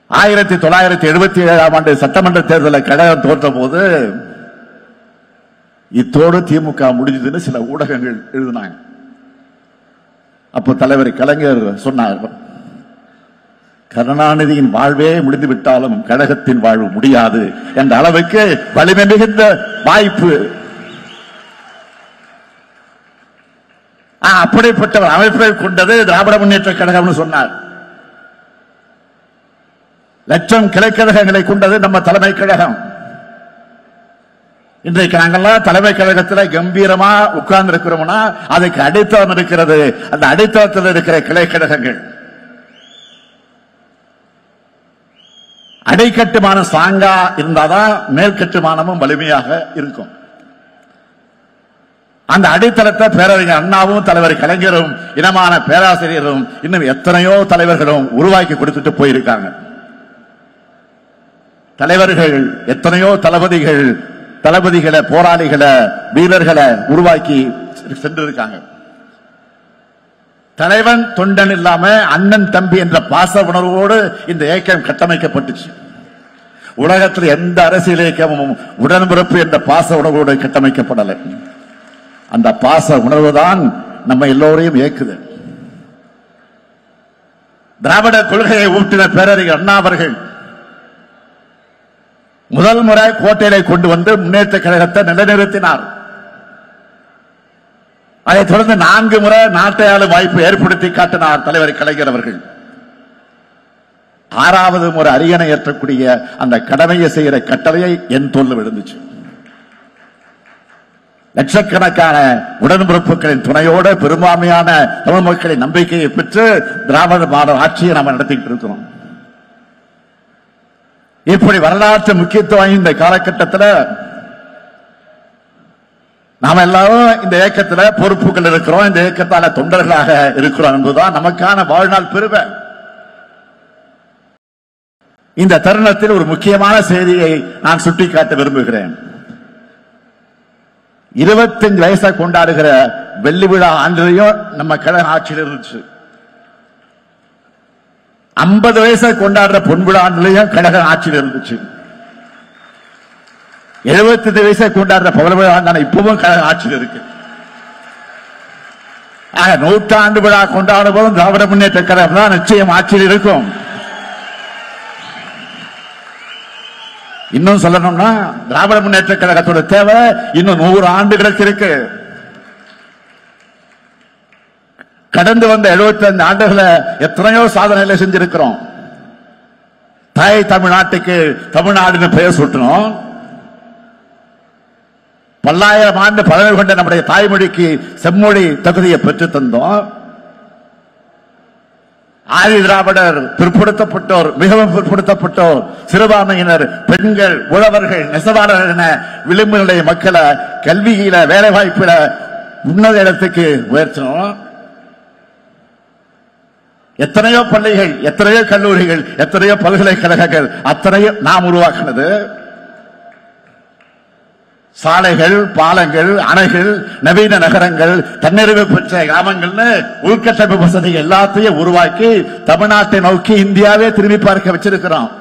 ஆயிரத்தி தொள்ளாயிரத்தி எழுபத்தி ஏழாம் ஆண்டு சட்டமன்ற தேர்தலில் கழகம் தோற்ற போது இத்தோடு திமுக முடிஞ்சதுன்னு சில ஊடகங்கள் எழுதினாங்க அப்போ தலைவர் கலைஞர் சொன்னார் கருணாநிதியின் வாழ்வே முடிந்து விட்டாலும் கழகத்தின் வாழ்வு முடியாது என்ற அளவுக்கு வலிமை மிகுந்த வாய்ப்பு ஆ, அப்படிப்பட்ட ஒரு அமைப்பை கொண்டது திராவிட முன்னேற்ற கழகம்னு சொன்னார் லட்சம் கிளைக்கழகங்களை கொண்டது நம்ம தலைமை கழகம் இன்றைக்கு நாங்கெல்லாம் தலைமை கழகத்தில் கம்பீரமா உட்கார்ந்து இருக்கிறோம்னா அதுக்கு அடித்தளம் இருக்கிறது அந்த அடித்தளத்தில் இருக்கிற கிளைக்கழகங்கள் அடைக்கட்டுமானம் சாங்கா இருந்தாதான் மேல் கட்டுமானமும் வலிமையாக இருக்கும் அந்த அடித்தளத்தை பேரறிஞர் அண்ணாவும் தலைவர் கலைஞரும் இனமான பேராசிரியரும் இன்னும் எத்தனையோ தலைவர்களும் உருவாக்கி கொடுத்துட்டு போயிருக்காங்க தலைவர்கள் எத்தனையோ தளபதிகள் தளபதிகளை போராளிகளை வீரர்களை உருவாக்கி சென்றிருக்காங்க தலைவன் தொண்டன் இல்லாம அண்ணன் தம்பி என்ற பாச உணர்வோடு இந்த இயக்கம் கட்டமைக்கப்பட்டுச்சு உலகத்தில் எந்த அரசியல் இயக்கமும் உடன்பிறப்பு என்ற பாச உணர்வோடு கட்டமைக்கப்படலை அந்த பாச உணர்வு தான் நம்ம எல்லோரையும் இயக்குது திராவிட கொள்கையை ஊட்டின பேரறிஞர் அண்ணா அவர்கள் முதல் முறை கோட்டையிலை கொண்டு வந்து முன்னேற்ற கழகத்தை நிலைநிறுத்தினார் அதைத் தொடர்ந்து நான்கு முறை நாட்டை ஆளும் வாய்ப்பு ஏற்படுத்தி காட்டினார் தலைவர் கலைஞர் அவர்கள் ஆறாவது முறை அரியணை ஏற்றக்கூடிய அந்த கடமையை செய்கிற கட்டளையை என் தோல்ல விழுந்துச்சு லட்சக்கணக்கான உடன்பிறப்புகளின் துணையோடு பெரும்பான்மையான தமிழ் மக்களின் நம்பிக்கையை பெற்று திராவிட மாடல் ஆட்சியை நாம் நடத்திட்டு இருக்கிறோம் இப்படி வரலாற்று முக்கியத்துவம் வாய்ந்த காலகட்டத்தில் நாம எல்லாரும் இந்த இயக்கத்துல பொறுப்புகள் இருக்கிறோம் இந்த இயக்கத்தால தொண்டர்களாக இருக்கிறோம் என்பதுதான் நமக்கான வாழ்நாள் பெருமை இந்த தருணத்தில் ஒரு முக்கியமான செய்தியை நான் சுட்டிக்காட்ட விரும்புகிறேன் இருபத்தஞ்சு வயசை கொண்டாடுகிற வெள்ளி விழா ஆண்டிலையும் நம்ம கழக ஆட்சியில் இருந்துச்சு ஐம்பது வயசை கொண்டாடுற பொன் விழா ஆண்டிலையும் கழக ஆட்சியில் இருந்துச்சு எழுபத்தஞ்சு வயசை கொண்டாடுற பவள விழா ஆண்டான இப்பவும் கழக ஆட்சியில் இருக்கு ஆக நூற்றாண்டு விழா கொண்டாடும் போதும் திராவிட முன்னேற்ற கழகம் தான் நிச்சயம் ஆட்சியில் இருக்கும் இன்னும் சொல்லணும்னா திராவிட முன்னேற்ற கழகத்தோட தேவை இன்னும் நூறு ஆண்டுகளுக்கு இருக்கு கடந்து வந்த 75 ஆண்டுகளை எத்தனையோ சாதனைகளை செஞ்சிருக்கிறோம் தாய் தமிழ்நாட்டுக்கு தமிழ்நாடுன்னு பெயர் சூட்டணும் பல்லாயிரம் ஆண்டு பழமை கொண்ட நம்முடைய தாய்மொழிக்கு செம்மொழி தகுதியை பெற்று தந்தோம் ஆதி திராவிடர் பிற்படுத்தப்பட்டோர் மிகவும் பிற்படுத்தப்பட்டோர் சிறுபான்மையினர் பெண்கள் உழவர்கள் நெசவாளர்கள் என விளிம்பு நிலை மக்களை கல்வியில வேலை வாய்ப்புல உன்னத இடத்துக்கு உயர்த்தணும் எத்தனையோ பள்ளிகள் எத்தனையோ கல்லூரிகள் எத்தனையோ பல்கலைக்கழகங்கள் அத்தனையும் நாம் உருவாக்கினது சாலைகள் பாலங்கள் அணைகள் நவீன நகரங்கள் தன்னிறைவு பெற்ற கிராமங்கள்னு உள்கட்டமைப்பு வசதி எல்லாத்தையும் உருவாக்கி தமிழ்நாட்டை நோக்கி இந்தியாவே திரும்பி பார்க்க வச்சிருக்கிறோம்